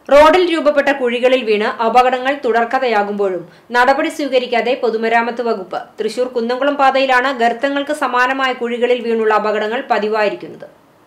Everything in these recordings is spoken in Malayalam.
റോഡിൽ രൂപപ്പെട്ട കുഴികളിൽ വീണ് അപകടങ്ങൾ തുടർക്കഥയാകുമ്പോഴും നടപടി സ്വീകരിക്കാതെ പൊതുമരാമത്ത് വകുപ്പ് തൃശൂർ കുന്നംകുളം പാതയിലാണ് ഗർത്തങ്ങൾക്ക് സമാനമായ കുഴികളിൽ വീണുള്ള അപകടങ്ങൾ പതിവായിരിക്കുന്നത്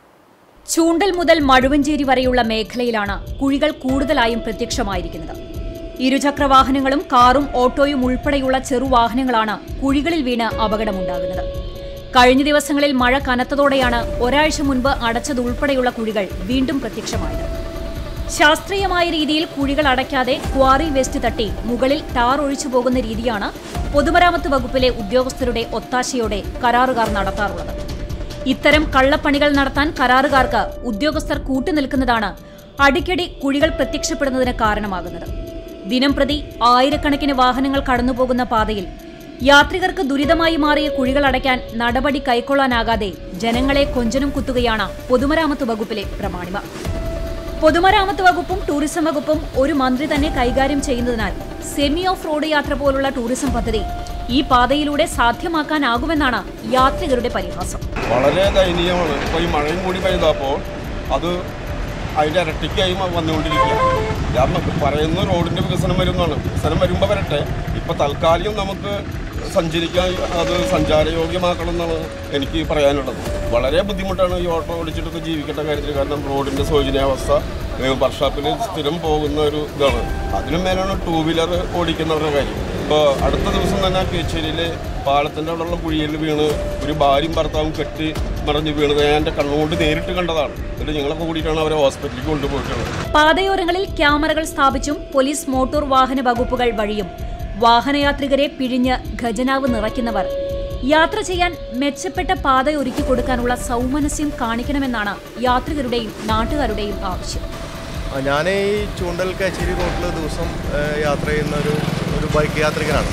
ചൂണ്ടൽ മുതൽ മഴുവഞ്ചേരി വരെയുള്ള മേഖലയിലാണ് കുഴികൾ കൂടുതലായും പ്രത്യക്ഷമായിരിക്കുന്നത് ഇരുചക്രവാഹനങ്ങളും കാറും ഓട്ടോയും ഉൾപ്പെടെയുള്ള ചെറുവാഹനങ്ങളാണ് കുഴികളിൽ വീണ് അപകടമുണ്ടാകുന്നത് കഴിഞ്ഞ ദിവസങ്ങളിൽ മഴ കനത്തതോടെയാണ് ഒരാഴ്ച മുൻപ് അടച്ചതുൾപ്പെടെയുള്ള കുഴികൾ വീണ്ടും പ്രത്യക്ഷമായത് ശാസ്ത്രീയമായ രീതിയിൽ കുഴികൾ അടയ്ക്കാതെ ക്വാറി വേസ്റ്റ് തട്ടി മുകളിൽ ടാർ ഒഴിച്ചു പോകുന്ന രീതിയാണ് പൊതുമരാമത്ത് വകുപ്പിലെ ഉദ്യോഗസ്ഥരുടെ ഒത്താശയോടെ കരാറുകാർ നടത്താറുള്ളത് ഇത്തരം കള്ളപ്പണികൾ നടത്താൻ കരാറുകാർക്ക് ഉദ്യോഗസ്ഥർ കൂട്ടുനിൽക്കുന്നതാണ് അടിക്കടി കുഴികൾ പ്രത്യക്ഷപ്പെടുന്നതിന് കാരണമാകുന്നത് ദിനംപ്രതി ആയിരക്കണക്കിന് വാഹനങ്ങൾ കടന്നുപോകുന്ന പാതയിൽ യാത്രികർക്ക് ദുരിതമായി മാറിയ കുഴികൾ അടയ്ക്കാൻ നടപടി കൈക്കൊള്ളാനാകാതെ ജനങ്ങളെ കൊഞ്ചനും കുത്തുകയാണ് പൊതുമരാമത്ത് വകുപ്പിലെ പ്രമാണിമ പൊതുമരാമത്ത് വകുപ്പും ടൂറിസം വകുപ്പും ഒരു മന്ത്രി തന്നെ കൈകാര്യം ചെയ്യുന്നതിനാൽ സെമി ഓഫ് റോഡ് യാത്ര പോലുള്ള ടൂറിസം പദ്ധതി ഈ പാതയിലൂടെ സാധ്യമാക്കാനാകുമെന്നാണ് യാത്രികരുടെ പരിഹാസം വളരെ ദയനീയമാണ് ഇപ്പോൾ ഈ മഴയും കൂടി പെയ്തപ്പോൾ അത് അതിൻ്റെ ഇരട്ടിക്കായി മ- വന്നുകൊണ്ടിരിക്കുക കാരണം പറയുന്ന റോഡിൻ്റെ വികസനം വരുന്നതാണ് വികസനം വരുമ്പോൾ വരട്ടെ ഇപ്പോൾ തൽക്കാലം നമുക്ക് സഞ്ചരിക്കാൻ അത് സഞ്ചാരയോഗ്യമാക്കണം എന്നാണ് എനിക്ക് പറയാനുള്ളത് വളരെ ബുദ്ധിമുട്ടാണ് ഈ ഓട്ടോ ഓടിച്ചിട്ടൊക്കെ ജീവിക്കേണ്ട കാര്യത്തിൽ കാരണം റോഡിൻ്റെ ശോചനീയാവസ്ഥ വർഷാപ്പിൽ സ്ഥിരം പോകുന്ന ഒരു ഇതാണ് അതിനും മേലാണ് ടൂ വീലർ ഓടിക്കുന്നവരുടെ കാര്യം ഇപ്പോൾ അടുത്ത ദിവസം തന്നെ കേച്ചേരിയിലെ പാലത്തിൻ്റെ അവിടെയുള്ള കുഴിയിൽ വീണ് ഒരു ഭാര്യയും ഭർത്താവും കെട്ടി മറിഞ്ഞ് വീണത് ഞാൻ എൻ്റെ കണ്ണുകൊണ്ട് നേരിട്ട് കണ്ടതാണ് എന്നിട്ട് ഞങ്ങളൊക്കെ കൂടിയിട്ടാണ് അവരെ ഹോസ്പിറ്റലിലേക്ക് കൊണ്ടുപോയിട്ടുള്ളത് പാതയോരങ്ങളിൽ ക്യാമറകൾ സ്ഥാപിച്ചും പോലീസ് മോട്ടോർ വാഹന വകുപ്പുകൾ വഴിയും വാഹനയാത്രികരെ പിഴിഞ്ഞ് ഖജനാവ് നിറയ്ക്കുന്നവർ യാത്ര ചെയ്യാൻ മെച്ചപ്പെട്ട പാത ഒരുക്കി കൊടുക്കാനുള്ള സൗമനസ്യം കാണിക്കണമെന്നാണ് യാത്രികരുടെയും നാട്ടുകാരുടെയും ആവശ്യം ഞാൻ ഈ ചൂണ്ടൽ കച്ചേരി റോഡിൽ ദിവസം ഏഹ്, യാത്ര ചെയ്യുന്ന ഒരു ഒരു ബൈക്ക് യാത്രികനാണ്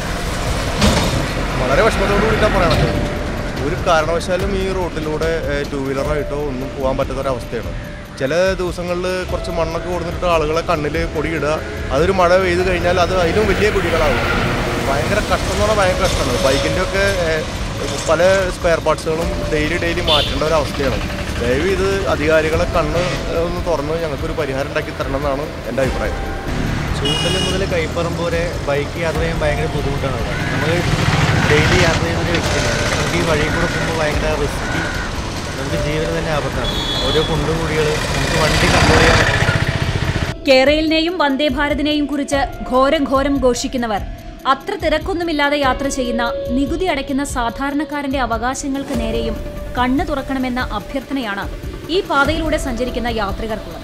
വളരെ വിഷമത്തോടു കൂടിയിട്ടാണ് പറയണത് ഒരു കാരണവശാലും ഈ റോഡിലൂടെ ടൂ വീലറായിട്ടോ ഒന്നും പോകാൻ പറ്റാത്തൊരവസ്ഥയാണ് ചില ദിവസങ്ങളിൽ കുറച്ച് മണ്ണൊക്കെ കൊടുത്തിട്ട് ആളുകളെ കണ്ണിൽ പൊടിയിടുക അതൊരു മഴ പെയ്ത് കഴിഞ്ഞാൽ അത് അതിലും വലിയ കുഴികളാവും ഭയങ്കര കഷ്ടം എന്ന് പറഞ്ഞാൽ ഭയങ്കര കഷ്ടമാണ് ബൈക്കിൻ്റെ ഒക്കെ ഏഹ്, പല സ്പെയർ പാർട്സുകളും ഡെയിലി ഡെയിലി മാറ്റേണ്ട ഒരു അവസ്ഥയാണ് ദയവ് ഇത് അധികാരികളെ കണ്ണ് ഏഹ്, ഒന്ന് തുറന്ന് ഞങ്ങൾക്കൊരു പരിഹാരം ഉണ്ടാക്കി തരണം എന്നാണ് എൻ്റെ അഭിപ്രായം ചൂണ്ടൽ മുതൽ കൈപ്പറമ്പ് വരെ ബൈക്ക് യാത്ര ചെയ്യാൻ ഭയങ്കര ബുദ്ധിമുട്ടാണ് അവിടെ നമ്മൾ ഡെയിലി യാത്ര ചെയ്യുന്ന ഒരു വ്യക്തിയാണ് നമുക്ക് ഈ വഴിയിൽ കൂടെ പോകുമ്പോൾ ഭയങ്കര റിസ്കി നമുക്ക് ജീവന് തന്നെ ആപത്താണ് ഓരോ കുണ്ടുകൂടികൾ നമുക്ക് വണ്ടി കൺട്രോൾ ചെയ്യാൻ പറ്റില്ല കേരളിനെയും വന്ദേ ഭാരതിനെയും കുറിച്ച് ഘോരം ഘോരം ഘോഷിക്കുന്നവർ അത്ര തിരക്കൊന്നുമില്ലാതെ യാത്ര ചെയ്യുന്ന നികുതി അടയ്ക്കുന്ന സാധാരണക്കാരന്റെ അവകാശങ്ങൾക്ക് നേരെയും കണ്ണു തുറക്കണമെന്ന അഭ്യർത്ഥനയാണ് ഈ പാതയിലൂടെ സഞ്ചരിക്കുന്ന യാത്രികർക്കുള്ളത്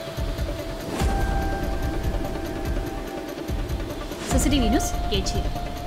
സിസിടിവി ന്യൂസ് കേച്ചേരി